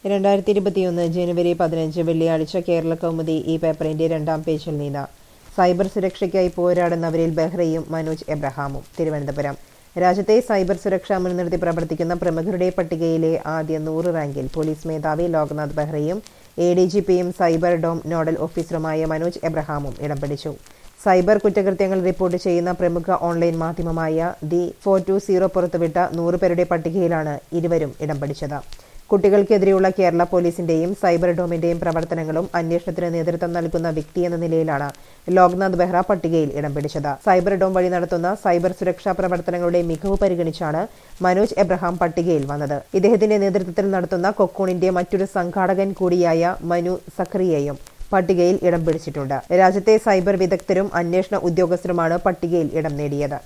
രണ്ടായിരത്തി ഇരുപത്തിയൊന്ന് ജനുവരി പതിനഞ്ച് വെള്ളിയാഴ്ച കേരള കൗമുദി ഈ പേപ്പറിന്റെ രണ്ടാം പേജിൽ നിന്ന് സൈബർ സുരക്ഷയ്ക്കായി പോരാടുന്നവരിൽ ബെഹ്റയും മനോജ് എബ്രഹാമും തിരുവനന്തപുരം രാജ്യത്തെ സൈബർ സുരക്ഷ മുൻനിർത്തി പ്രവർത്തിക്കുന്ന പ്രമുഖരുടെ പട്ടികയിലെ ആദ്യ നൂറ് റാങ്കിൽ പോലീസ് മേധാവി ലോക്നാഥ് ബെഹ്റയും എ ഡി ജി പിയും സൈബർ ഡോം നോഡൽ ഓഫീസറുമായ മനോജ് എബ്രഹാമും ഇടം പിടിച്ചു സൈബർ കുറ്റകൃത്യങ്ങൾ റിപ്പോർട്ട് ചെയ്യുന്ന പ്രമുഖ ഓൺലൈൻ മാധ്യമമായ ദി ഫോർ ടു സീറോ പുറത്തുവിട്ട നൂറ് പേരുടെ പട്ടികയിലാണ് ഇരുവരും ഇടം പിടിച്ചത് കുട്ടികൾക്കെതിരെയുള്ള കേരള പോലീസിന്റെയും സൈബർ ഡോമിന്റെയും പ്രവർത്തനങ്ങളും അന്വേഷണത്തിന് നേതൃത്വം നൽകുന്ന വ്യക്തി എന്ന നിലയിലാണ് ലോക്നാഥ് ബെഹ്റ പട്ടികയിൽ ഇടം പിടിച്ചത് സൈബർ ഡോം വഴി നടത്തുന്ന സൈബർ സുരക്ഷാ പ്രവർത്തനങ്ങളുടെ മികവ് പരിഗണിച്ചാണ് മനോജ് എബ്രഹാം പട്ടികയിൽ വന്നത് ഇദ്ദേഹത്തിന്റെ നേതൃത്വത്തിൽ നടത്തുന്ന കൊക്കൂണിന്റെ മറ്റൊരു സംഘാടകൻ കൂടിയായ മനു സഖറിയയും പട്ടികയിൽ ഇടം പിടിച്ചിട്ടുണ്ട് രാജ്യത്തെ സൈബർ വിദഗ്ധരും അന്വേഷണ ഉദ്യോഗസ്ഥരുമാണ് പട്ടികയിൽ ഇടം നേടിയത്